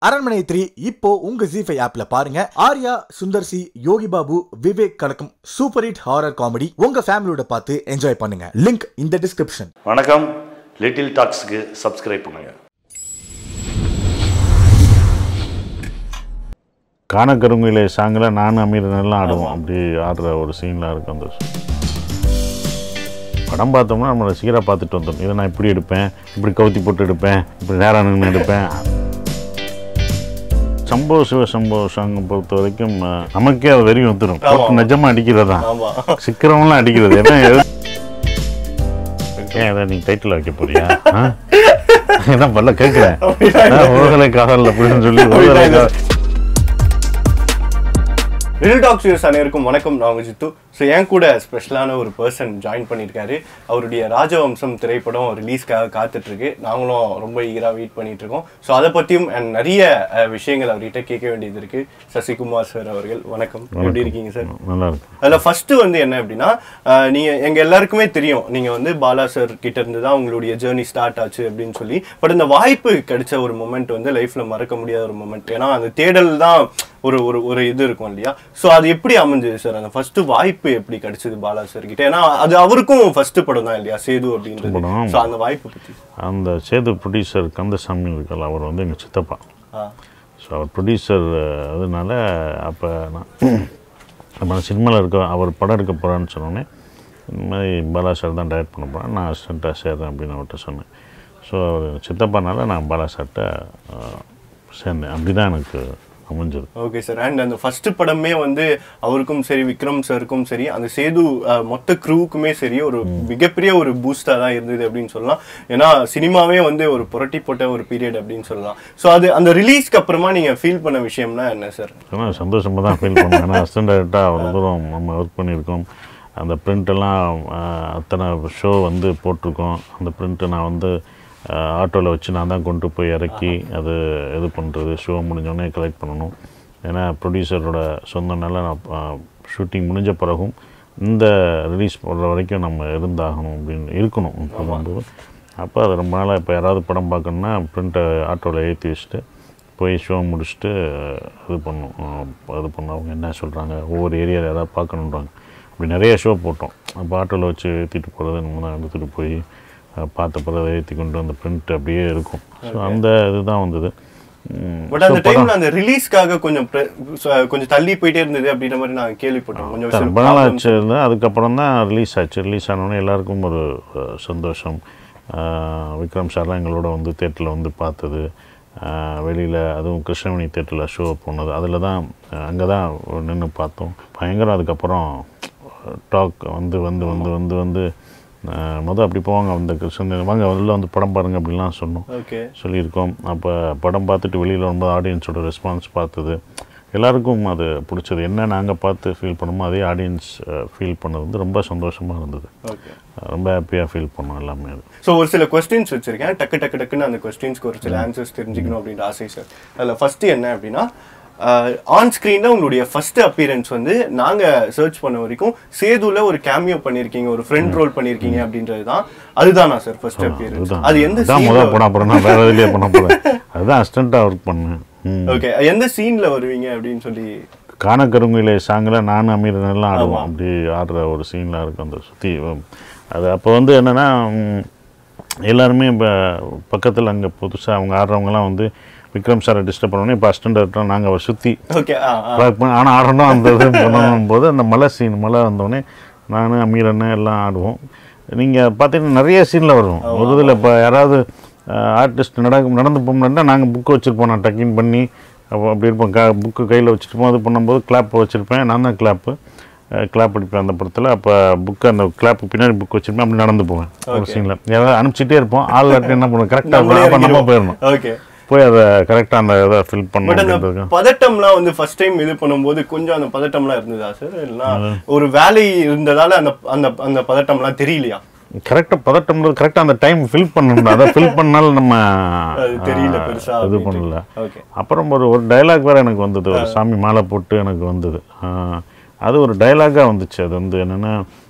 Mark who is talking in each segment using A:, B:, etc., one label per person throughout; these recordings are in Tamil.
A: அரண்மனை த்ரீ இப்போ உங்க ஜி ஃபைவ் ஆப்ல பாருங்க ஆர்யா சுந்தர் சி யோகி பாபு விவேக் கலக்கும் சூப்பர் ஹிட் ஹாரர் காமெடி உங்க ஃபேமிலியோட பார்த்து என்ஜாய் பண்ணுங்க லிங்க் இந்த டிஸ்கிரிப்ஷன்
B: வணக்கம் லிட்டில் டாக்ஸ்க்கு சப்ஸ்கிரைப் பண்ணுங்க
C: காணக்கருங்குயிலே சாங்கில் நானும் அமீரனெல்லாம் ஆடுவோம் அப்படி ஆடுற ஒரு சீன்லாம் இருக்கும் அந்த song. படம் பார்த்தோம்னா நம்ம ரசிகராக பார்த்துட்டு வந்தோம் இதை நான் இப்படி எடுப்பேன் இப்படி கவுத்தி போட்டு எடுப்பேன் இப்படி நேராக நின்று எடுப்பேன் சம்பவ சிவ சம்பவ சாங்கை பொறுத்த வரைக்கும் அஹ், நமக்கே அது வெறி வந்துடும் போட்டு நிஜமாக அடிக்கிறது தான்
D: ஆமா
C: சிக்கிறவங்களாம் அடிக்கிறது ஏன்னா எது- ஏன் இதை நீ டைட்டில் வைக்க போறியா ஆ? என்ன பல்ல கேட்குறேன் ஓகலை காதல் அப்படின்னு சொல்லி ஓகலை காதல்
D: ரில் டாக்ஸ் யூஸ் அனைவருக்கும் வணக்கம் நான் உங்க ஜித்து ஸோ என் கூட ஸ்பெஷலான ஒரு பர்சன் ஜாயின் பண்ணியிருக்காரு அவருடைய ராஜவம்சம் திரைப்படம் ரிலீஸ்க்காக காத்துட்டு இருக்கு நாங்களும் ரொம்ப ஈகராக வெயிட் பண்ணிட்டு இருக்கோம் ஸோ அதை பற்றியும் and நிறைய அஹ், விஷயங்கள் அவர்கிட்ட கேட்க வேண்டியது இருக்கு சசிகுமார் சார் அவர்கள் வணக்கம் எப்படி இருக்கீங்க சார்
C: நல்லா இருக்கு
D: அதில் ஃபர்ஸ்ட் வந்து என்ன அப்படின்னா அஹ், நீங்க எங்க எல்லாருக்குமே தெரியும் நீங்க வந்து பாலா சார் கிட்ட இருந்து தான் உங்களுடைய ஜேர்னி ஸ்டார்ட் ஆச்சு அப்படின்னு சொல்லி பட் இந்த வாய்ப்பு கிடைச்ச ஒரு மொமெண்ட் வந்து லைஃப்ல மறக்க முடியாத ஒரு மொமெண்ட் ஏன்னா அந்த தேடல் தான் ஒரு ஒரு ஒரு இது இருக்கும் இல்லையா ஸோ அது எப்படி அமைஞ்சது சார் அந்த ஃபர்ஸ்ட் வாய்ப்பு எப்படி கிடைச்சது பாலா சார் கிட்ட ஏன்னா அது அவருக்கும் ஃபர்ஸ்ட் படம் தான் இல்லையா சேது அப்படின்றது
C: படம்.
D: ஸோ அந்த வாய்ப்பு பத்தி
C: அந்த சேது ப்ரொடியூசர் கந்தசாமி இருக்கல அவர் வந்து எங்கள் சித்தப்பா
D: ஆ
C: ஸோ அவர் ப்ரொடியூசர் அதனால அப்போ நான் அப்போ நான் சினிமாவில் இருக்க அவர் படம் எடுக்க போகிறான்னு சொன்னோன்னே இந்த மாதிரி பாலா சார் தான் டைரக்ட் பண்ண போகிறேன் நான் அசிஸ்டண்ட்டாக சேர்றேன் அப்படின்னு அவர்கிட்ட சொன்னேன் ஸோ அவர் சித்தப்பானால நான் பாலா சார்கிட்ட அஹ், சேர்ந்தேன் அப்படி தான் எனக்கு அமைஞ்சது
D: ஓகே சார் அண்ட் அந்த ஃபர்ஸ்ட் படமே வந்து அவருக்கும் சரி விக்ரம் சாருக்கும் சரி அந்த சேது அஹ், மொத்த க்ரூவுக்குமே சரி ஒரு மிகப்பெரிய ஒரு பூஸ்டாக தான் இருந்தது அப்படின்னு சொல்லலாம் ஏன்னா சினிமாவே வந்து ஒரு புரட்டி போட்ட ஒரு பீரியட் அப்படின்னு சொல்லலாம் ஸோ அது அந்த ரிலீஸ்க்கு அப்புறமா நீங்கள் ஃபீல் பண்ண விஷயம்னா என்ன சார்
C: ஆனால் சந்தோஷமாக தான் ஃபீல் பண்ணேன் ஏன்னா அசிஸ்டன்ட் டைரக்டாக அவ்வளோ தூரம் நம்ம ஒர்க் பண்ணியிருக்கோம் அந்த print எல்லாம் ஆஹ், அத்தனை ஷோ வந்து போட்டிருக்கோம் அந்த பிரிண்ட்டை நான் வந்து ஆட்டோவில் வச்சு நான் தான் கொண்டு போய் இறக்கி அது இது பண்ணுறது ஷோ முடிஞ்சோடனே கலெக்ட் பண்ணணும் ஏன்னா ப்ரொடியூசரோட சொந்தனால நான் ஷூட்டிங் முடிஞ்ச பிறகும் இந்த ரிலீஸ் பண்ணுற வரைக்கும் நம்ம இருந்தாகணும் அப்படின்னு இருக்கணும் போகும்போது அப்போ அது ரொம்ப நாளாக இப்போ யாராவது படம் பார்க்கணுன்னா பிரிண்ட்டை ஆட்டோவில் ஏற்றி வச்சுட்டு போய் ஷோ முடிச்சுட்டு இது பண்ணும் அஹ் இது பண்ணோம் அவங்க என்ன சொல்கிறாங்க ஒவ்வொரு ஏரியாவில் யாராவது பார்க்கணுன்றாங்க அப்படி நிறைய ஷோ போட்டோம் அப்போ ஆட்டோவில் வச்சு ஏற்றிட்டு போகிறது நம்ம தான் எடுத்துகிட்டு போய் அஹ் பார்த்த பிறகு ஏற்றி கொண்டு வந்த பிரிண்ட் அப்படியே இருக்கும் ஸோ அந்த இதுதான் வந்தது உம்,
D: பட் அந்த
C: so படம்
D: டைம்ல அந்த ரிலீஸ்க்காக கொஞ்சம் pre- so- கொஞ்சம் தள்ளி போயிட்டே இருந்தது அப்படின்ற மாதிரி நான் கேள்விப்பட்டேன் கொஞ்சம் சில
C: ரொம்ப நாள்
D: problems.
C: ஆச்சு இருந்தது அதுக்கப்புறம் தான் ரிலீஸ் ஆச்சு ரிலீஸ் ஆனோடனே எல்லாருக்கும் ஒரு அஹ், சந்தோஷம் அஹ், விக்ரம் சார்லாம் எங்களோட வந்து தேட்டரில் வந்து பார்த்தது வெளியில் அதுவும் கிருஷ்ணவேணி தேட்டரில் ஷோ போனது அதில் தான் அங்கே தான் நின்று பார்த்தோம் பயங்கரம் அதுக்கப்புறம் டாக் வந்து வந்து வந்து வந்து வந்து அஹ், மொதல் அப்படி போவாங்க அந்த கிருஷ்ணன் வாங்க வெளில வந்து படம் பாருங்க அப்படிலாம் சொன்னோம்
D: ஓகே
C: சொல்லியிருக்கோம் அப்போ படம் பார்த்துட்டு வெளியில் வரும்போது ஆடியன்ஸோட ரெஸ்பான்ஸ் பார்த்தது எல்லாருக்கும் அது பிடிச்சது என்ன நாங்கள் பார்த்து ஃபீல் பண்ணோமோ அதே ஆடியன்ஸ் ஃபீல் பண்ணது வந்து ரொம்ப சந்தோஷமாக இருந்தது
D: ஓகே
C: ரொம்ப ஹாப்பியாக ஃபீல் பண்ணோம் எல்லாமே அது
D: ஸோ ஒரு சில கொஸ்டின்ஸ் வச்சிருக்கேன் டக்கு டக்கு டக்குன்னு அந்த கொஸ்டின்ஸ்க்கு ஒரு சில ஆன்சர்ஸ் தெரிஞ்சுக்கணும் அப்படின்ற ஆசை சார் அதில் ஃபர்ஸ்ட் என்ன அப்படின்னா ஆன் ஸ்க்ரீனில் உங்களுடைய ஃபர்ஸ்ட் அப்பியரன்ஸ் வந்து நாங்கள் சர்ச் பண்ண வரைக்கும் சேதுல ஒரு கேமியோ பண்ணியிருக்கீங்க ஒரு ஃப்ரெண்ட் ரோல் பண்ணியிருக்கீங்க அப்படின்றது தான் அதுதானா சார் ஃபர்ஸ்ட் அப்பியரன்ஸ்
C: அதுதான்
D: அது எந்த
C: அதான் முதல் படம் அப்புறம் நான் வேறு இதுலேயே பண்ண போகிறேன் அதுதான் அசிஸ்டண்ட்டாக ஒர்க் பண்ணேன் ம்.
D: ஓகே எந்த சீன்ல வருவீங்க அப்படின்னு சொல்லி
C: காணக்கருங்குயிலே சாங்கில் நானும் அமீரனெல்லாம் ஆடுவோம் அப்படி ஆடுற ஒரு சீன்லாம் இருக்கும் அந்த சுற்றி அது அப்போ வந்து என்னென்னா எல்லாருமே இப்போ பக்கத்தில் அங்கே புதுசாக அவங்க ஆடுறவங்கலாம் வந்து விக்ரம் சாரை டிஸ்டர்ப் பண்ணோன்னே இப்போ அசிஸ்டண்ட் டேரக்டர் நாங்கள் அவரை சுற்றி
D: ஓகே ஆ ஆ
C: ட்ராக் பண்ணி ஆனால் ஆடணும் அந்த இது பண்ணணும் போது அந்த மலை சீன் மலை வந்தோடனே நான் அமீர் அண்ணன் எல்லாம் ஆடுவோம் நீங்கள் பார்த்தீங்கன்னா நிறைய சீனில் வரும் ஒரு இதில் இப்போ யாராவது ஆர்டிஸ்ட் நட நடந்து போகணுன்னா நாங்கள் புக்கு வச்சுருப்போம் நான் டக்கின் பண்ணி அப்போ அப்படி இருப்போம் க புக்கு கையில் வச்சுருப்போம் அது பண்ணும்போது கிளாப் வச்சுருப்பேன் நான் தான் கிளாப்பு கிளாப் அடிப்பேன் அந்த படத்தில் அப்போ புக்கு அந்த கிளாப்பு பின்னாடி புக் வச்சுருப்பேன் அப்படி நடந்து போவேன் ஒரு சீனில் யாராவது அனுப்பிச்சிட்டே இருப்போம் ஆள் இல்லாட்டி என்ன பண்ணுவோம் கரெக்டாக அப்போ நம்ம போயிடணும்
D: ஓகே
C: போய் அதை கரெக்டாக அந்த இதை ஃபில்
D: பட்
C: பண்ணணும்
D: அந்த
C: அப்படின்றதுக்கு
D: பதட்டம்லாம் வந்து ஃபர்ஸ்ட் டைம் இது பண்ணும்போது கொஞ்சம் அந்த பதட்டம்லாம் இருந்ததா சார் இல்லைன்னா ஒரு வேலை இருந்ததால அந்த அந்த அந்த பதட்டம்லாம் தெரியலையா
C: கரெக்டாக பதட்டம்ன்றது கரெக்டாக அந்த டைம் ஃபில் பண்ணணும் அதை ஃபில் பண்ணால நம்ம
D: அது தெரியல
C: ஆ,
D: பெருசா
C: இது
D: அப்படின்ட்டு.
C: பண்ணல
D: ஓகே
C: அப்புறம் ஒரு ஒரு டைலாக் வேறு எனக்கு வந்தது ஒரு சாமி மாலை போட்டு எனக்கு வந்தது ஆ, அது ஒரு டைலாகாக வந்துச்சு அது வந்து என்னென்னா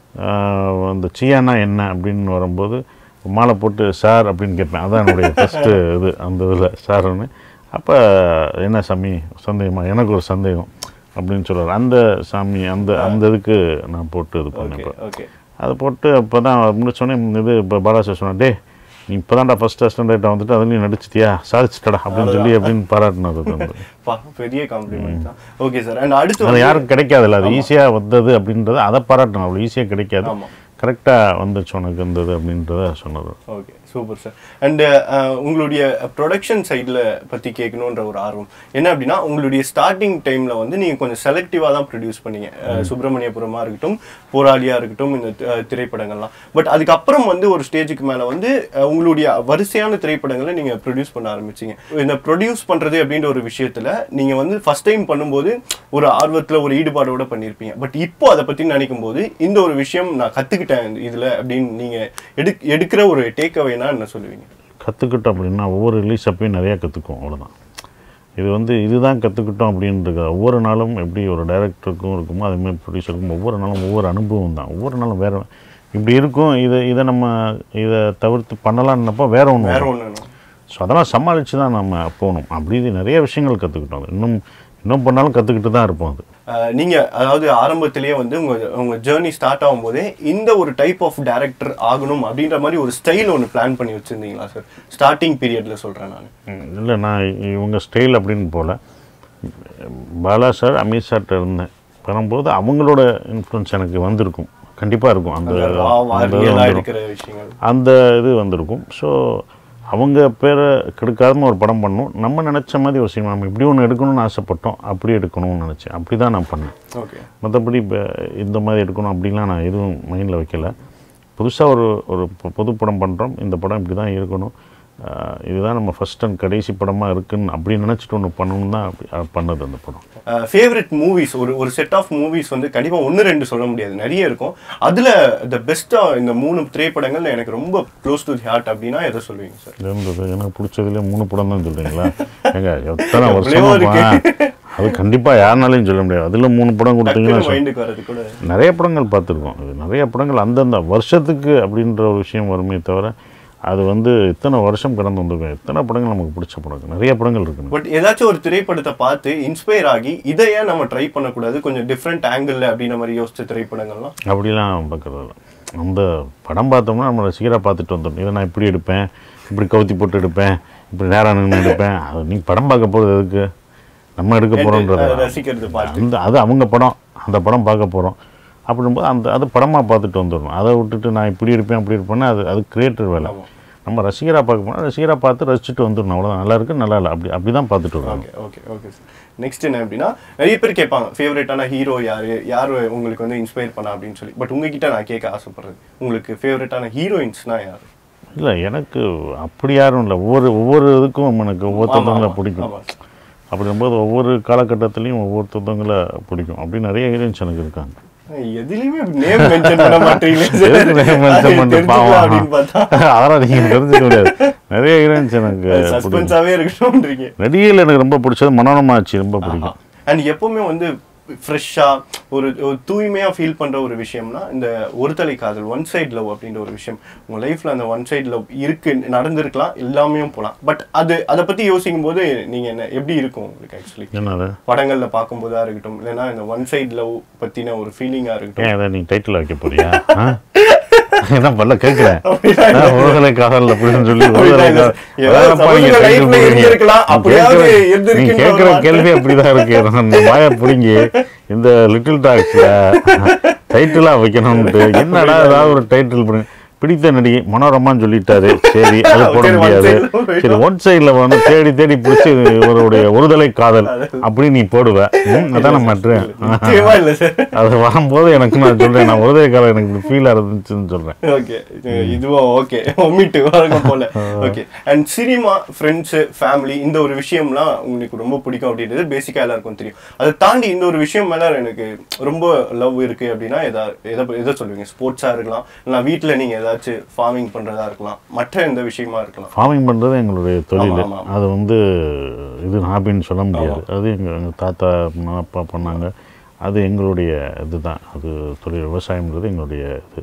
C: அந்த சியானா என்ன அப்படின்னு வரும்போது மாலை போட்டு சார் அப்படின்னு கேட்பேன் அதான் என்னுடைய ஃபஸ்ட்டு இது அந்த இதில் சார்னு அப்போ என்ன சாமி சந்தேகமா எனக்கு ஒரு சந்தேகம் அப்படின்னு சொல்கிறார் அந்த சாமி அந்த அந்த இதுக்கு நான் போட்டு இது பண்ணேன்
D: ஓகே
C: இப்போ
D: ஓகே
C: அதை போட்டு அப்போ தான் முடிச்சோடனே இது இப்போ பாலாசர் சொன்னேன் டே நீ இப்போ தான்டா ஃபஸ்ட் அஸ்டண்டாக வந்துட்டு அதுலேயும் நடிச்சிட்டியா சாதிச்சிட்டடா அப்படின்னு சொல்லி அப்படின்னு பாராட்டினது அது வந்து
D: பா பெரிய காம்ப்ளிமெண்ட் தான் ஓகே சார் அண்ட் அடுத்து
C: அது
D: வந்து-
C: யாருக்கும் கிடைக்காதுல்ல அது ஈஸியாக வந்தது அப்படின்றது அதை பாராட்டணும் அவ்வளோ ஈஸியாக கிடைக்காது
D: ஆமா.
C: கரெக்டாக வந்துச்சு உனக்கு இருந்தது அப்படின்றத சொன்னது
D: ஓகே சூப்பர் சார் அண்ட் உங்களுடைய ப்ரொடக்ஷன் சைடில் பற்றி கேட்கணுன்ற ஒரு ஆர்வம் என்ன அப்படின்னா உங்களுடைய ஸ்டார்டிங் டைமில் வந்து நீங்கள் கொஞ்சம் செலக்டிவாக தான் ப்ரொடியூஸ் பண்ணீங்க அஹ், சுப்பிரமணியபுரமாக இருக்கட்டும் போராளியாக இருக்கட்டும் இந்த அஹ், திரைப்படங்கள்லாம் பட் அதுக்கப்புறம் வந்து ஒரு ஸ்டேஜுக்கு மேலே வந்து அஹ், உங்களுடைய வரிசையான திரைப்படங்களை நீங்கள் ப்ரொடியூஸ் பண்ண ஆரம்பிச்சீங்க இந்த ப்ரொடியூஸ் பண்ணுறது அப்படின்ற ஒரு விஷயத்தில் நீங்கள் வந்து ஃபஸ்ட் டைம் பண்ணும்போது ஒரு ஆர்வத்தில் ஒரு ஈடுபாடோட பண்ணியிருப்பீங்க பட் இப்போ அதை பற்றி நினைக்கும் போது இந்த ஒரு விஷயம் நான் கற்றுக்கிட்டேன் இதில் அப்படின்னு நீங்கள் எடு எடுக்கிற ஒரு டேக் அவேனா என்ன சொல்லுவீங்க
C: கற்றுக்கிட்டோம் அப்படின்னா ஒவ்வொரு ரிலீஸ் அப்பயும் நிறையா கற்றுக்குவோம் அவ்வளோதான் இது வந்து இதுதான் கற்றுக்கிட்டோம் அப்படின்றது ஒவ்வொரு நாளும் எப்படி ஒரு டைரக்டருக்கும் இருக்குமோ அதேமாதிரி ப்ரொடியூசருக்கும் ஒவ்வொரு நாளும் ஒவ்வொரு அனுபவம் தான் ஒவ்வொரு நாளும் வேறு இப்படி இருக்கும் இதை இதை நம்ம இதை தவிர்த்து பண்ணலான்னப்போ வேற ஒன்று
D: வேற ஒன்று
C: ஸோ அதெல்லாம் சமாளித்து தான் நம்ம போகணும் அப்படி இது நிறைய விஷயங்கள் கற்றுக்கிட்டோம் இன்னும் இன்னும் பண்ணாலும் கற்றுக்கிட்டு தான் இருப்போம் அது
D: நீங்க அதாவது ஆரம்பத்திலேயே வந்து உங்க உங்க ஜேர்னி ஸ்டார்ட் ஆகும்போதே இந்த ஒரு டைப் ஆஃப் டைரக்டர் ஆகணும் அப்படின்ற மாதிரி ஒரு ஸ்டைல் ஒன்று பிளான் பண்ணி வச்சிருந்தீங்களா சார் ஸ்டார்டிங் பீரியட்ல சொல்றேன் நான்
C: இல்லை நான் இவங்க ஸ்டைல் அப்படின்னு போல பாலா சார் அமித் சார்ட்ட இருந்தேன் பண்ணும்போது அவங்களோட இன்ஃப்ளூயன்ஸ் எனக்கு வந்திருக்கும் கண்டிப்பாக இருக்கும் அந்த அந்த இது
D: ரியலா
C: வந்துரும்.
D: இருக்கிற விஷயங்கள்
C: அந்த இது வந்திருக்கும் ஸோ அவங்க பேரை கெடுக்காம ஒரு படம் பண்ணணும் நம்ம நினச்ச மாதிரி ஒரு சினிமா நம்ம இப்படி ஒன்று எடுக்கணும்னு ஆசைப்பட்டோம் அப்படி எடுக்கணும்னு நினச்சேன் அப்படி தான் நான் பண்ணேன்
D: ஓகே
C: மற்றபடி இப்போ இந்த மாதிரி எடுக்கணும் அப்படின்லாம் நான் எதுவும் மைண்டில் வைக்கல புதுசாக ஒரு ஒரு பொ- பொது படம் பண்ணுறோம் இந்த படம் இப்படி தான் இருக்கணும் ஆஹ் இதுதான் நம்ம ஃபஸ்ட் அண்ட் கடைசி படமாக இருக்குன்னு அப்படி நினச்சிட்டு ஒன்று பண்ணணும் தான் அப்படி அஹ் பண்ணது அந்த படம்
D: ஃபேவரட் மூவிஸ் ஒரு ஒரு செட் ஆஃப் மூவிஸ் வந்து கண்டிப்பா ஒன்று ரெண்டு சொல்ல முடியாது நிறைய இருக்கும் அதுல த பெஸ்டா இந்த மூணு திரைப்படங்கள் எனக்கு ரொம்ப க்ளோஸ் டு தி ஹார்ட் அப்படின்னா எதை சொல்லுவீங்க சார்
C: இது இருந்தது எனக்கு பிடிச்சதுலேயே மூணு படம் தான் சொல்கிறீங்களா ஏங்க எத்தனை
D: எவ்வளவோ
C: வருஷமா
D: இருக்கு.
C: அது கண்டிப்பாக யாருனாலையும் சொல்ல முடியாது அதில் மூணு படம் கொடுத்தீங்கன்னா
D: டக்குனு மைண்டுக்கு வர்றது கூட
C: நிறைய படங்கள் பார்த்துருக்கோம் இது நிறைய படங்கள் அந்தந்த வருஷத்துக்கு அப்படின்ற ஒரு விஷயம் வருமே தவிர அது வந்து இத்தனை வருஷம் கடந்து வந்திருக்கும் எத்தனை படங்கள் நமக்கு பிடிச்ச படங்கள் நிறைய படங்கள் இருக்குங்க
D: பட் ஏதாச்சும் ஒரு திரைப்படத்தை பார்த்து இன்ஸ்பயர் ஆகி இதை ஏன் நம்ம ட்ரை பண்ணக்கூடாது கொஞ்சம் டிஃப்ரெண்ட் ஆங்கிள் அப்படின்ற மாதிரி யோசிச்ச திரைப்படங்கள்லாம்
C: அப்படிலாம் பார்க்குறது அந்த படம் பார்த்தோம்னா நம்ம ரசிகராக பார்த்துட்டு வந்துடும் இதை நான் இப்படி எடுப்பேன் இப்படி கவுத்தி போட்டு எடுப்பேன் இப்படி நேராக நின்று எடுப்பேன் அது நீ படம் பார்க்க போகிறது எதுக்கு நம்ம எடுக்க போகிறோன்றது
D: அஹ் ரசிக்கிறது பார்த்து
C: அந்த அது அவங்க படம் அந்த படம் பார்க்க போகிறோம் அப்படிங்கும்போது அந்த அது படமாக பார்த்துட்டு வந்துடணும் அதை விட்டுட்டு நான் இப்படி இருப்பேன் அப்படி இருப்பேன்னா அது அது கிரியேட்டர் வேலை நம்ம ரசிகராக பார்க்க போனால் ரசிகராக பார்த்து ரசிச்சுட்டு வந்துடணும் அவ்வளோதான் நல்லா இருக்கு நல்லா இல்லை அப்படி அப்படி தான் பார்த்துட்டு வருவாங்க
D: okay okay okay sir next என்ன அப்படின்னா நிறைய பேர் கேட்பாங்க ஃபேவரட்டான ஹீரோ யாரு யார் உங்களுக்கு வந்து இன்ஸ்பயர் பண்ணா அப்படின்னு சொல்லி பட் உங்ககிட்ட நான் கேட்க ஆசைப்படுறது உங்களுக்கு ஃபேவரட்டான ஹீரோயின்ஸ்னா யாரு
C: இல்லை எனக்கு அப்படி யாரும் இல்லை ஒவ்வொரு ஒவ்வொரு இதுக்கும் எனக்கு ஒவ்வொருத்தவங்களை
D: ஆமா,
C: பிடிக்கும்
D: ஆமா.
C: அப்படிங்கும்போது ஒவ்வொரு காலகட்டத்துலேயும் ஒவ்வொருத்தவங்களை பிடிக்கும் அப்படி நிறைய ஹீரோயின்ஸ் எனக்கு இருக்காங்க
D: எதுலயுமே நேம் மென்ஷன் பண்ண மாட்டீங்களே sir.
C: எதுக்கு name mention
D: அது
C: பண்ணிட்டு
D: தெரிஞ்சுக்கலாம் அப்படின்னு
C: பாவம்.
D: பார்த்தா
C: அதெல்லாம் நீங்கள் தெரிஞ்சுக்க முடியாது நிறைய ஹீரோயின்ஸ் எனக்கு பிடிக்கும்
D: சஸ்பென்ஸாவே இருக்கணும்ன்றீங்க
C: நடிகையில் எனக்கு ரொம்ப பிடிச்சது மனோரமாச்சு ரொம்ப பிடிக்கும்
D: அண்ட் எப்பவுமே வந்து ஃப்ரெஷ்ஷா ஒரு ஒரு தூய்மையா ஃபீல் பண்ற ஒரு விஷயம்னா இந்த ஒரு தலை காதல் ஒன் சைடு லவ் அப்படின்ற ஒரு விஷயம் உங்க லைஃப்ல அந்த ஒன் சைடு லவ் இருக்கு நடந்திருக்கலாம் எல்லாமே போலாம் பட் அது அதை பத்தி யோசிக்கும் போது நீங்க என்ன எப்படி இருக்கும் உங்களுக்கு ஆக்சுவலி
C: என்னது
D: படங்கள்ல பார்க்கும்போதா இருக்கட்டும் இல்லைன்னா இந்த ஒன் சைடு லவ் பத்தின ஒரு ஃபீலிங்கா இருக்கட்டும்
C: ஏன் இதை நீ டைட்டில் வைக்க போறியா ஆ? என்ன பண்ணல கேட்குறேன்
D: அப்படிலாம் இல்ல.
C: ஒருதலை காதல் அப்படின்னு சொல்லி ஒருதலை
D: அப்படிலாம் இல்ல.
C: காதல்
D: ஏதாவது
C: அதானப்பா நீங்க
D: சமூக
C: title
D: life ல
C: போடுறீங்க.
D: இருந்திருக்கலாம்,
C: நீ
D: அப்படியாவது
C: கேட்கிற- நீ
D: இருந்திருக்குன்ற
C: கேட்கிற
D: ஒரு
C: கேள்வி அப்படிதான் இருக்கு அந்த மாய புடுங்கி இந்த லிட்டில் டாக்ஸ்ல டைட்டிலா வைக்கணும்னு என்னடா ஏதாவது ஒரு டைட்டில் பண்ணு பிடித்த நடிகை மனோரமான்னு சொல்லிட்டாரு சரி அது போட
D: சரி, one
C: முடியாது
D: side ல போயிடும்.
C: சரி ஒன் சைடில் வந்து தேடி தேடி பிடிச்சி இவருடைய ஒருதலை காதல் அப்படி நீ போடுவ ம், அதான் நான் மாட்டுறேன்
D: நிச்சயமா இல்ல சார்
C: அது வரும்போது எனக்கு நான் சொல்றேன் நான் ஒருதலை காலம் எனக்கு இப்படி ஃபீல் இருந்துச்சுன்னு சொல்றேன்
D: ஓகே இதுவும் ஓகே ஒமிட்டு வழக்கம் போல okay and cinema friends family இந்த ஒரு விஷயம்லாம் உங்களுக்கு ரொம்ப பிடிக்கும் அப்படின்றது பேசிக்கா எல்லாருக்கும் தெரியும் அதை தாண்டி இந்த ஒரு விஷயம் மேல எனக்கு ரொம்ப லவ் இருக்கு அப்படின்னா எதா எதை எதை சொல்லுவீங்க ஸ்போர்ட்ஸா இருக்கலாம் இல்லை வீட்டில் நீங்க ஏதாச்சும் ஃபார்மிங் பண்றதா இருக்கலாம் மற்ற எந்த விஷயமா இருக்கலாம்
C: ஃபார்மிங் பண்ணுறது எங்களுடைய தொழில்
D: ஆமா, ஆமா, ஆமா.
C: அது வந்து இது ஹாபின்னு சொல்ல முடியாது அது எங்கள் எங்கள் தாத்தா அம்மா, அப்பா பண்ணாங்க அது எங்களுடைய இதுதான் அது தொழில் விவசாயம்ன்றது எங்களுடைய இது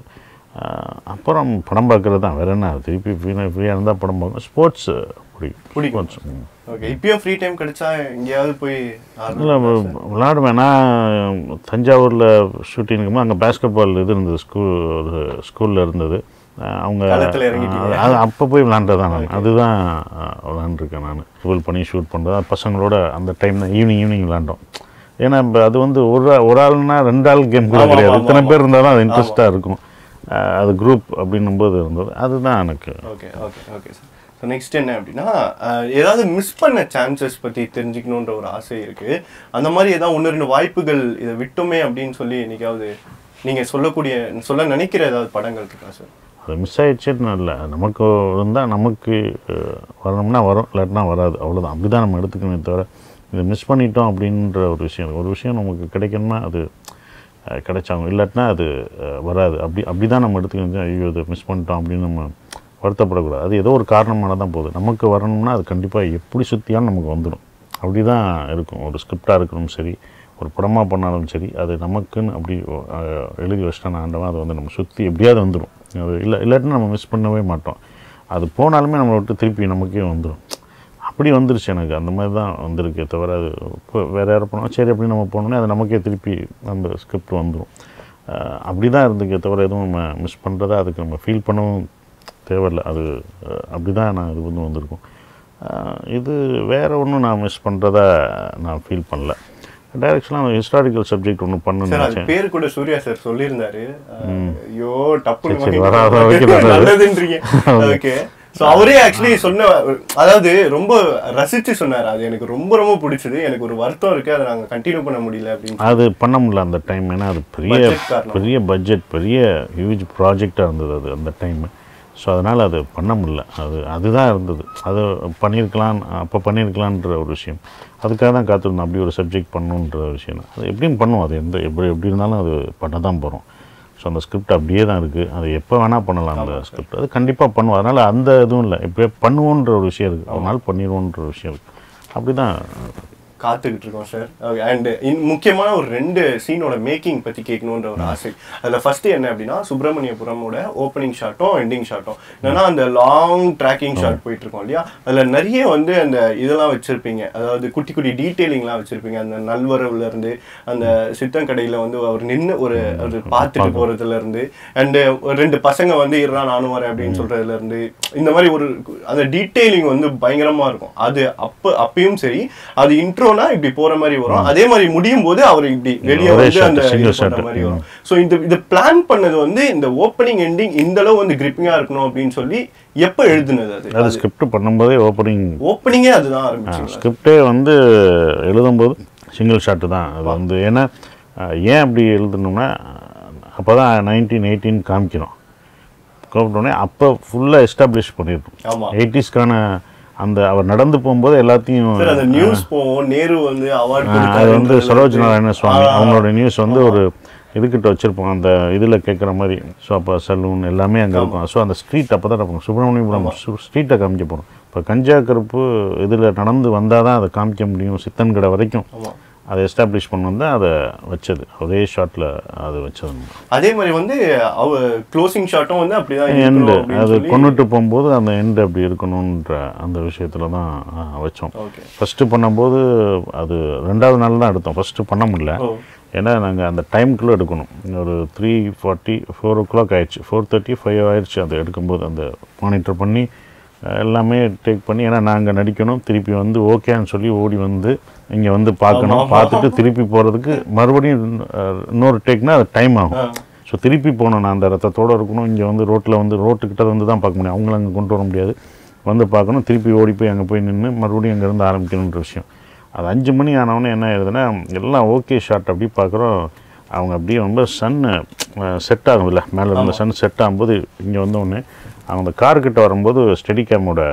C: ஆஹ் அப்புறம் படம் பார்க்குறது தான் வேற என்ன திருப்பி ஃப்ரீயாக ஃப்ரீயாக இருந்தால் படம் பார்க்கணும் ஸ்போர்ட்ஸ் பிடிக்கும்
D: பிடிக்கும்.
C: Sports, ம்.
D: ஓகே இப்பயும் ஃப்ரீ டைம் கிடைச்சா எங்கேயாவது போய் ஆடணும்.
C: இல்லை விளாடுவேன் நான் தஞ்சாவூரில் ஷூட்டிங்கும் அங்கே பேஸ்கெட் பால் இது இருந்தது ஸ்கூல் ஒரு ஸ்கூலில் இருந்தது அஹ் அவங்க
D: களத்துல இறங்கிட்டீங்க.
C: அது அப்போ போய் விளாண்டதான் நான் அதுதான் அஹ், விளாண்டுருக்கேன் நான் ஃபுல் பண்ணி ஷூட் பண்ணுறது பசங்களோட அந்த டைம் தான் ஈவினிங் ஈவினிங் விளாண்டோம் ஏன்னா இப்ப அது வந்து ஒரு ஆள்- ஒரு ஆள்னா ரெண்டு ஆள் கேம் கூட
D: ஆமா,
C: கிடையாது
D: ஆமா,
C: இத்தனை
D: ஆமா.
C: பேர் இருந்தால் தான் அது இன்ட்ரெஸ்ட்டாக இருக்கும் அஹ், அது குரூப் அப்படின்னும் போது இருந்தது அதுதான் எனக்கு
D: okay okay okay sir so next என்ன அப்படின்னா அஹ், ஏதாவது மிஸ் பண்ண சான்சஸ் பற்றி தெரிஞ்சுக்கணுன்ற ஒரு ஆசை இருக்குது அந்த மாதிரி ஏதாவது ஒன்று ரெண்டு வாய்ப்புகள் இதை விட்டோமே அப்படின்னு சொல்லி என்னைக்காவது நீங்கள் சொல்லக்கூடிய சொல்ல நினைக்கிற ஏதாவது படங்கள் இருக்கா சார்
C: அது மிஸ் ஆயிடுச்சுன்னு இல்லை நமக்கு இருந்தால் நமக்கு அஹ், வரணும்னா வரும் இல்லாட்டினா வராது அவ்வளோதான் அப்படி தான் நம்ம எடுத்துக்கணுமே தவிர இதை மிஸ் பண்ணிட்டோம் அப்படின்ற ஒரு விஷயம் இருக்கு. ஒரு விஷயம் நமக்கு கிடைக்கணும்னா அது அஹ், கிடைச்சாகும் இல்லாட்டினா அது அஹ், வராது அப்படி அப்படி தான் நம்ம எடுத்துக்கணும் ஐயோ இதை மிஸ் பண்ணிட்டோம் அப்படின்னு நம்ம வருத்தப்படக்கூடாது அது ஏதோ ஒரு காரணமான தான் போகுது நமக்கு வரணும்னா அது கண்டிப்பாக எப்படி சுற்றியாலும் நமக்கு வந்துடும் அப்படி தான் இருக்கும் ஒரு ஸ்கிரிப்டாக இருக்கணும் சரி ஒரு படமாக பண்ணாலும் சரி அது நமக்குன்னு அப்படி அஹ், எழுதி வச்சிட்டான ஆண்டவன் அது வந்து நம்ம சுற்றி எப்படியாவது வந்துடும் அது இல்லை இல்லாட்டினா நம்ம மிஸ் பண்ணவே மாட்டோம் அது போனாலுமே நம்மளை விட்டு திருப்பி நமக்கே வந்துடும் அப்படி வந்துருச்சு எனக்கு அந்த மாதிரி தான் வந்திருக்கே தவிர அது இப்போ வேறு யாரும் போனோம் சரி அப்படி நம்ம போனோன்னே அது நமக்கே திருப்பி அந்த ஸ்கிரிப்ட் வந்துடும் அப்படி தான் இருந்துக்கே தவிர எதுவும் நம்ம மிஸ் பண்ணுறதா அதுக்கு நம்ம ஃபீல் பண்ணவும் தேவையில்லை அது அஹ், அப்படி தான் நான் இது வந்து வந்திருக்கும் அஹ், இது வேறு ஒன்றும் நான் மிஸ் பண்ணுறதா நான் ஃபீல் பண்ணல டைரக்ஷனாக ஹிஸ்டாரிக்கல் சப்ஜெக்ட் ஒன்று பண்ணணும்னு
D: சார் அது
C: நினச்சேன்
D: பேர் கூட சூர்யா சார் சொல்லியிருந்தாரு அஹ், ஐயோ டப்புன்னு
C: சரி, சரி,
D: வாங்கி
C: வராத வரைக்கும் நல்லது.
D: நல்லதுன்றீங்க ஓகே ஸோ அவரே ஆக்சுவலி சொன்ன அதாவது ரொம்ப ரசிச்சு சொன்னார் அது எனக்கு ரொம்ப ரொம்ப பிடிச்சது எனக்கு ஒரு வருத்தம் இருக்கு அதை நாங்கள் கண்டினியூ பண்ண முடியல அப்படின்னு
C: அது பண்ண முடியல அந்த டைம் ஏன்னா அது பெரிய
D: Budget காரணம்.
C: பெரிய பட்ஜெட் பெரிய ஹியூஜ் ப்ராஜெக்டாக இருந்தது அது அந்த டைம் ஸோ அதனால் அது பண்ண முடியல அது அதுதான் இருந்தது அது பண்ணியிருக்கலாம் அப்போ பண்ணியிருக்கலான்ற ஒரு விஷயம் அதுக்காக தான் காத்திருந்தோம் அப்படி ஒரு சப்ஜெக்ட் பண்ணணுன்ற விஷயம் தான். அது எப்படியும் பண்ணுவோம் அது எந்த எப்படி எப்படி இருந்தாலும் அது பண்ண தான் போகிறோம் ஸோ அந்த ஸ்கிரிப்ட் அப்படியே தான் இருக்குது அது எப்போ வேணால் பண்ணலாம் அந்த ஸ்கிரிப்ட் அது கண்டிப்பாக பண்ணுவோம் அதனால் அந்த இதுவும் இல்லை இப்போ பண்ணுவோன்ற ஒரு விஷயம் இருக்குது ஒரு நாள் பண்ணிடுவோன்ற ஒரு விஷயம் இருக்குது அப்படி தான்
D: காத்துக்கிட்டு இருக்கோம் சார் அண்ட் முக்கியமான ஒரு ரெண்டு சீனோட மேக்கிங் பத்தி கேட்கணுன்ற ஒரு ஆசை அதுல ஃபர்ஸ்ட் என்ன அப்படின்னா சுப்பிரமணியபுரமோட ஓப்பனிங் ஷாட்டும் எண்டிங் ஷாட்டும் என்னன்னா அந்த லாங் ட்ராக்கிங் ஷாட் போயிட்டு இருக்கோம் இல்லையா அதுல நிறைய வந்து அந்த இதெல்லாம் வச்சிருப்பீங்க அதாவது குட்டி குட்டி டீட்டெயிலிங்லாம் வச்சிருப்பீங்க அந்த நல்வரவுல இருந்து அந்த சித்தங்கடையில வந்து அவர் நின்று ஒரு ஒரு பார்த்துட்டு போறதுல இருந்து அண்ட் ரெண்டு பசங்க வந்து இருறா நானும் வரேன் அப்படின்னு சொல்றதுல இருந்து இந்த மாதிரி ஒரு அந்த டீட்டெயிலிங் வந்து பயங்கரமா இருக்கும் அது அப்ப அப்பயும் சரி அது இன்ட்ரோனா இப்படி போற மாதிரி வரும் அதே மாதிரி முடியும் போது அவர் இப்படி வெளியே
C: ஒரே
D: வந்து
C: shot,
D: அந்த
C: single
D: இது பண்ற
C: shot.
D: மாதிரி வரும் ஸோ இந்த இதை பிளான் பண்ணது வந்து இந்த ஓப்பனிங் எண்டிங் இந்த அளவு வந்து கிரிப்பிங்கா இருக்கணும் அப்படின்னு சொல்லி எப்ப எழுதுனது அது
C: அது ஸ்கிரிப்ட் பண்ணும்போதே ஓப்பனிங்
D: ஓப்பனிங்கே அதுதான் ஆரம்பிச்சு
C: ஸ்கிரிப்டே வந்து எழுதும்போது சிங்கிள் ஷாட்டு தான் அது வந்து ஏன்னா அஹ், ஏன் அப்படி எழுதணும்னா அப்போ தான் நைன்டீன் எயிட்டீன் காமிக்கிறோம் கூப்பிட்டோடனே அப்போ ஃபுல்லாக எஸ்டாப்ளிஷ்
D: ஆமா.
C: பண்ணியிருக்கோம் எயிட்டிஸ்க்கான அந்த அவர் நடந்து போகும்போது எல்லாத்தையும்
D: சார் அந்த நியூஸ் போவோம் நேரு வந்து அவார்ட்
C: ஆஹ், அது வந்து சரோஜ் நாராயண சுவாமி அவங்களோட நியூஸ் வந்து ஒரு இதுக்கிட்ட வச்சுருப்போம் அந்த இதில் கேட்குற மாதிரி ஸோ அப்போ சலூன் எல்லாமே அங்கே இருக்கும் ஸோ அந்த ஸ்ட்ரீட் அப்போ தான் இருப்போம் சுப்பிரமணியபுரம் ஸ்ட்ரீட்டை காமிக்க போகிறோம் இப்போ கஞ்சா கருப்பு இதில் நடந்து வந்தால் தான் அதை காமிக்க முடியும் சித்தன் கடை வரைக்கும்
D: ஆமா.
C: அதை எஸ்டாப்ளிஷ் பண்ண வந்து அதை வச்சது ஒரே ஷாட்டில் அது வச்சது
D: அதே மாதிரி வந்து அவ க்ளோசிங் ஷாட்டும் வந்து அப்படிதான்
C: எண்டு
D: இருக்கணும் அப்படின்னு
C: அது
D: சொல்லி
C: கொண்டுட்டு போகும்போது அந்த எண்டு அப்படி இருக்கணுன்ற அந்த விஷயத்தில் தான் ஆஹ், வச்சோம்
D: ஓகே
C: ஃபஸ்ட்டு பண்ணும்போது அது ரெண்டாவது நாள் தான் எடுத்தோம் ஃபஸ்ட்டு பண்ண முடியல
D: ஓ
C: ஏன்னா நாங்கள் அந்த டைம்குள்ளே எடுக்கணும் ஒரு three forty four o'clock ஆயிடுச்சு ஃபோர் தேர்ட்டி ஃபைவ் ஆயிடுச்சு அதை எடுக்கும்போது அந்த மானிட்டர் பண்ணி அஹ், எல்லாமே டேக் பண்ணி ஏன்னா நாங்கள் நடிக்கணும் திருப்பி வந்து ஓகேன்னு சொல்லி ஓடி வந்து இங்கே வந்து பார்க்கணும் பார்த்துட்டு திருப்பி போகிறதுக்கு மறுபடியும் அஹ், இன்னொரு டேக்னா அது டைம் ஆகும் ஸோ திருப்பி போகணும் நான் அந்த ரத்தத்தோடு இருக்கணும் இங்கே வந்து ரோட்டில் வந்து ரோட்டுக்கிட்ட வந்து தான் பார்க்க முடியும் அவங்கள அங்கே கொண்டு வர முடியாது வந்து பார்க்கணும் திருப்பி ஓடி போய் அங்கே போய் நின்று மறுபடியும் அங்கேருந்து ஆரம்பிக்கணுன்ற விஷயம் அது அஞ்சு மணி ஆனவொடனே என்ன ஆயிடுதுன்னா எல்லாம் ஓகே ஷாட் அப்படி பார்க்குறோம் அவங்க அப்படியே ரொம்ப சன்னு செட் ஆகும்ல மேலே இருந்த சன் செட் ஆகும்போது இங்கே வந்த உடனே அவங்க அந்த கார்கிட்ட வரும்போது ஸ்டெடி கேமோட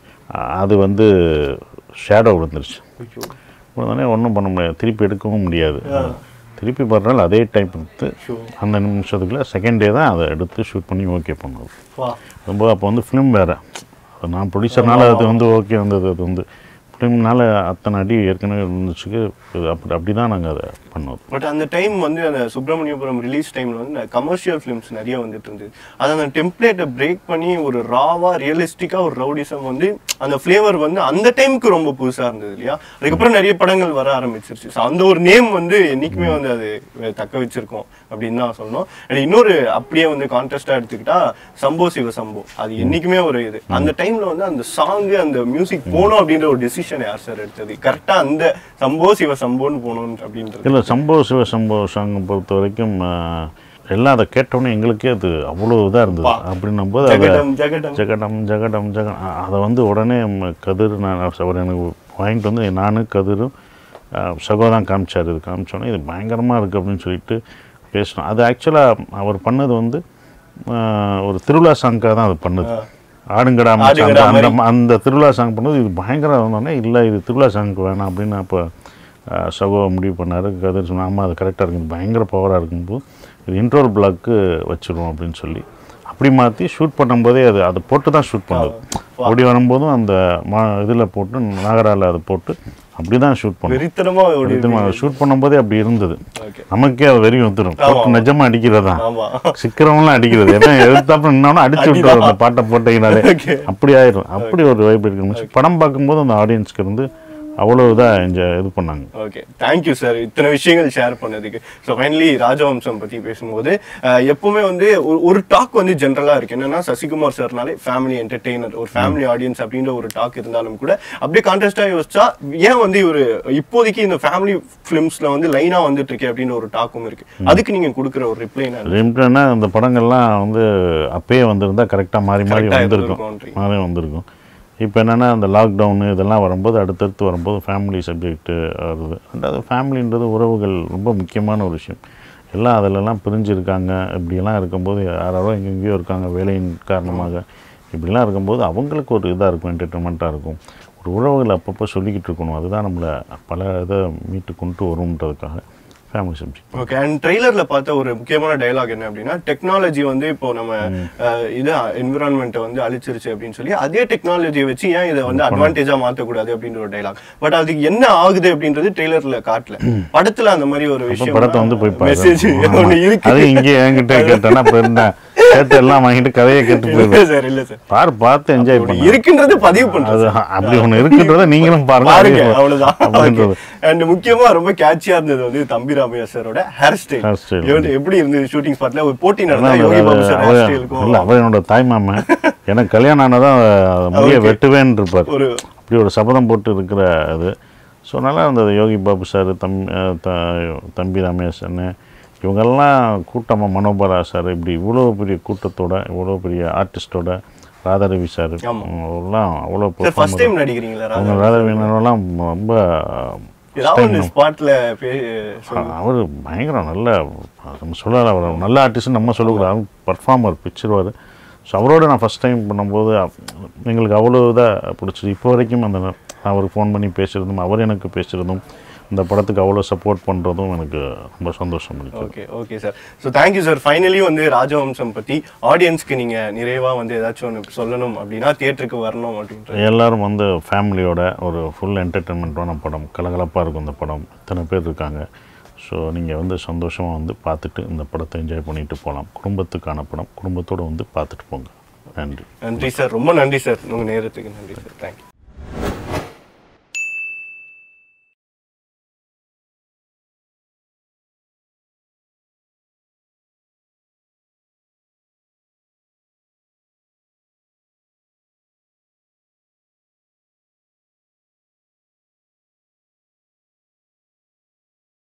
C: அது வந்து ஷேடோ விழுந்துருச்சு உடனே ஒன்றும் பண்ண முடியாது திருப்பி எடுக்கவும் முடியாது திருப்பி பாருனால அதே டைம் எடுத்து அந்த நிமிஷத்துக்குள்ள செகண்ட் டே தான் அதை எடுத்து ஷூட் பண்ணி ஓகே பண்ணது
D: வா
C: ரொம்ப அப்போ வந்து ஃபிலிம் வேறு அது நான் ப்ரொடியூசர்னால அது வந்து ஓகே வந்தது அது வந்து ஃபிலிம்னால அத்தனை அடி ஏற்கனவே இருந்துச்சுக்கு இது அப்படி அப்படி தான் நாங்கள் அதை பண்ணோம்
D: பட் அந்த டைம் வந்து அந்த சுப்பிரமணியபுரம் ரிலீஸ் டைம்ல வந்து கமர்ஷியல் ஃபிலிம்ஸ் நிறைய வந்துட்டு இருந்தது அது அந்த டெம்ப்ளேட்டை பிரேக் பண்ணி ஒரு ராவா ரியலிஸ்டிக்கா ஒரு ரவுடிசம் வந்து அந்த ஃப்ளேவர் வந்து அந்த டைமுக்கு ரொம்ப புதுசா இருந்தது இல்லையா அதுக்கப்புறம் நிறைய படங்கள் வர ஆரம்பிச்சிருச்சு So அந்த ஒரு நேம் வந்து என்னைக்குமே வந்து அது தக்க வச்சிருக்கோம் அப்படின்னு தான் சொல்லணும் And இன்னொரு அப்படியே வந்து கான்டெஸ்டா எடுத்துக்கிட்டா சம்போ சிவ சம்போ அது என்னைக்குமே ஒரு இது அந்த டைம்ல வந்து அந்த சாங் அந்த மியூசிக் போகணும் அப்படின்ற ஒரு டெசிஷன் யார் சார் எடுத்தது கரெக்டா அந்த சம்போ சிவ சம்போன்னு போகணும் அப்படின்றது
C: இல்லை சம்பவ சிவ சம்பவ சாங் பொறுத்த வரைக்கும் ஆஹ், எல்லாம் அதை கேட்டோன்னே எங்களுக்கே அது அவ்வளோ இதாக இருந்தது
D: பா.
C: அப்படின்னும் போது அதை
D: ஜெகடம் ஜெகடம்
C: ஜெகடம் ஜெகடம் ஜெகடம் அ- அதை வந்து உடனே ம- கதிர் நான் அவர் எனக்கு வாங்கிட்டு வந்து நானும் கதிரும் அஹ், சகோதான் காமிச்சார் இது காமிச்சோன்னே இது பயங்கரமாக இருக்குது அப்படின்னு சொல்லிட்டு பேசினோம் அது ஆக்சுவலாக அவர் பண்ணது வந்து அஹ், ஒரு திருவிழா சாங்காக தான் அது பண்ணது ஆடுங்கடா மச்சான்,
D: ஆடுங்கடா
C: அந்த அந்த அந்த திருவிழா சாங் பண்ணது இது பயங்கரம் இருந்தோடனே இல்லை இது திருவிழா சாங்க்கு வேணாம் அப்படின்னு அப்போ சகோ முடிவு பண்ணார் கதிர் சொன்னா ஆமாம் அது கரெக்டாக இருக்குது இது பயங்கர பவராக இருக்கும்போது இது இன்ட்ரோல் பிளாக்கு வச்சுருவோம் அப்படின்னு சொல்லி அப்படி மாற்றி ஷூட் பண்ணும்போதே அது அதை போட்டு தான் ஷூட் பண்ணது அப்படி வரும்போதும் அந்த மா இதில் போட்டு நாகரால அதை போட்டு அப்படி தான் ஷூட் பண்ணோம்
D: வெறித்தனமா ஓடி
C: ஷூட் பண்ணும்போதே அப்படி இருந்தது
D: Okay.
C: நமக்கே அது வெறி வந்துடும் போட்டு நிஜமா அடிக்கிறதா
D: ஆமா
C: சிக்கிறவங்களாம் அடிக்கிறது ஏன்னா எழுத்தாப்புல நின்னாலும் அடிச்சு விட்டுருவாரு அந்த பாட்டை போட்டீங்கனாலே
D: Okay.
C: அப்படி ஆயிரும் அப்படி ஒரு வைப் இருக்கு படம் பார்க்கும்போது அந்த ஆடியன்ஸ்க்கு இருந்து அவ்வளோ இதாக என்ஜாய் இது பண்ணாங்க
D: ஓகே தேங்க்யூ சார் இத்தனை விஷயங்கள் ஷேர் பண்ணதுக்கு ஸோ ஃபைனலி ராஜவம்சம் பற்றி பேசும்போது அஹ், எப்பவுமே வந்து ஒரு ஒரு டாக் வந்து ஜென்ரலாக இருக்கு என்னன்னா சசிகுமார் சார்னாலே ஃபேமிலி என்டர்டெய்னர் ஒரு ஃபேமிலி ஆடியன்ஸ் அப்படின்ற ஒரு டாக் இருந்தாலும் கூட அப்படியே கான்டெஸ்டாக யோசிச்சா ஏன் வந்து இவர் இப்போதைக்கு இந்த ஃபேமிலி ஃபிலிம்ஸ்ல வந்து லைனாக வந்துட்டு இருக்கே அப்படின்ற ஒரு டாக்கும் இருக்கு அதுக்கு நீங்க கொடுக்குற ஒரு ரிப்ளை என்ன
C: ரிம்டன்னா அந்த படங்கள்லாம் வந்து அப்பயே வந்திருந்தா கரெக்டாக மாறி மாறி
D: Correct ஆ
C: வந்திருக்கும்
D: இருந்திருக்கும்ன்றீங்க.
C: மாறி வந்திருக்கும் இப்போ என்னென்னா அந்த லாக்டவுனு இதெல்லாம் வரும்போது அடுத்தடுத்து வரும்போது ஃபேமிலி சப்ஜெக்ட்டு வருது ரெண்டாவது ஃபேமிலின்றது உறவுகள் ரொம்ப முக்கியமான ஒரு விஷயம் எல்லாம் அதிலெல்லாம் பிரிஞ்சிருக்காங்க இப்படியெல்லாம் இருக்கும்போது யாராரோ எங்கெங்கேயோ இருக்காங்க வேலையின் காரணமாக இப்படிலாம் இருக்கும்போது அவங்களுக்கு ஒரு இதாக இருக்கும் என்டர்டெயின்மெண்ட்டாக இருக்கும் ஒரு உறவுகள் அப்பப்போ சொல்லிக்கிட்டு இருக்கணும் அதுதான் நம்மளை பல இதை மீட்டு கொண்டு வரும்ன்றதுக்காக ஃபேமிலி சப்ஜெக்ட்
D: ஓகே அண்ட் ட்ரெய்லர்ல பார்த்த ஒரு முக்கியமான டயலாக் என்ன அப்படின்னா டெக்னாலஜி வந்து இப்போ நம்ம அஹ், இது என்விரான்மெண்ட்டை வந்து அழிச்சிருச்சு அப்படின்னு சொல்லி அதே டெக்னாலஜியை வச்சு ஏன் இதை வந்து அட்வான்டேஜா மாத்தக்கூடாது அப்படின்ற ஒரு டயலாக் பட் அதுக்கு என்ன ஆகுது அப்படின்றது ட்ரெய்லர்ல காட்டல படத்துல அந்த மாதிரி ஒரு
C: அப்ப
D: விஷயம்
C: படத்தை வந்து போய் பாரு.
D: மெசேஜ்
C: ஆமா.
D: ஒன்று இருக்கு
C: அது இங்கே என்கிட்ட கேட்டேன்னா அப்புறம் என்ன கேட்டு எல்லாம் வாங்கிட்டு கதையை கேட்டு
D: இல்ல
C: போயிடுவேன்
D: சார் இல்ல சார்
C: பாரு பார்த்து என்ஜாய்
D: அப்படி
C: பண்ணு
D: இருக்குன்றது பதிவு பண்றது
C: அது அப்படி ஒண்ணு இருக்குன்றத நீங்களும் பாருங்க
D: பாருங்க
C: அது
D: அவ்வளவுதான்
C: அப்படின்றது
D: அண்ட் முக்கியமா ரொம்ப கேட்சியா இருந்தது வந்து தம்பி ராமையா சாரோட ஹேர் ஸ்டைல்
C: Hair style.
D: எப்படி இருந்தது ஷூட்டிங் ஸ்பாட்ல ஒரு போட்டி
C: அதான்
D: நடந்தா யோகி பாபு சார் ஹேர்
C: அவர்
D: ஸ்டைலுக்கும்
C: இல்ல அவர் என்னோட தாய் மாமன் எனக்கு கல்யாணம் ஆனதான் முடிய
D: Okay.
C: வெட்டுவேன்னு இருப்பார்
D: ஒரு
C: அப்படி ஒரு சபதம் போட்டு இருக்கிற அது ஸோ நல்லா இருந்தது யோகி பாபு சார் தம் அஹ் த- தம்பி ரமேஷ் அண்ணன் இவங்கெல்லாம் கூட்டமாக மனோபரா சார் இப்படி இவ்வளோ பெரிய கூட்டத்தோட இவ்வளோ பெரிய ஆர்டிஸ்டோட ராதாரவி சார்
D: ஆமா.
C: எல்லாம் அவ்வளோ
D: சார் ஃபர்ஸ்ட் டைம் நடிக்கிறீங்களா ராஜா
C: அவங்க ராதாரவினரெல்லாம் ரொம்ப
D: ஏதாவது ஒன்று ஸ்பாட்ல
C: அவர் பயங்கரம் நல்ல நம்ம சொல்லலாம் அவர் நல்ல ஆர்டிஸ்ட் நம்ம சொல்லக்கூடாது பர்ஃபார்மர் பிச்சிருவார் ஸோ அவரோட நான் ஃபஸ்ட் டைம் பண்ணும்போது அ- எங்களுக்கு அவ்வளோ இதாக பிடிச்சது இப்போ வரைக்கும் அந்த நான் அவருக்கு ஃபோன் பண்ணி பேசுகிறதும் அவர் எனக்கு பேசுகிறதும் இந்த படத்துக்கு அவ்வளோ சப்போர்ட் பண்ணுறதும் எனக்கு ரொம்ப சந்தோஷம் இருக்குது
D: okay okay sir so thank you sir finally வந்து ராஜவம்சம் பத்தி ஆடியன்ஸ்க்கு நீங்க நிறைவா வந்து ஏதாச்சும் ஒன்று சொல்லணும் அப்படின்னா தியேட்டருக்கு வரணும் அப்படின்ற
C: எல்லாரும் வந்து ஃபேமிலியோட ஒரு ஃபுல் என்டர்டெயின்மெண்ட்டான படம் கலகலப்பாக இருக்கும் இந்த படம் இத்தனை பேர் இருக்காங்க ஸோ நீங்கள் வந்து சந்தோஷமாக வந்து பார்த்துட்டு இந்த படத்தை என்ஜாய் பண்ணிட்டு போகலாம் குடும்பத்துக்கான படம் குடும்பத்தோடு வந்து பார்த்துட்டு போங்க நன்றி
D: நன்றி சார் ரொம்ப நன்றி சார் உங்க நேரத்துக்கு நன்றி சார் தேங்க்யூ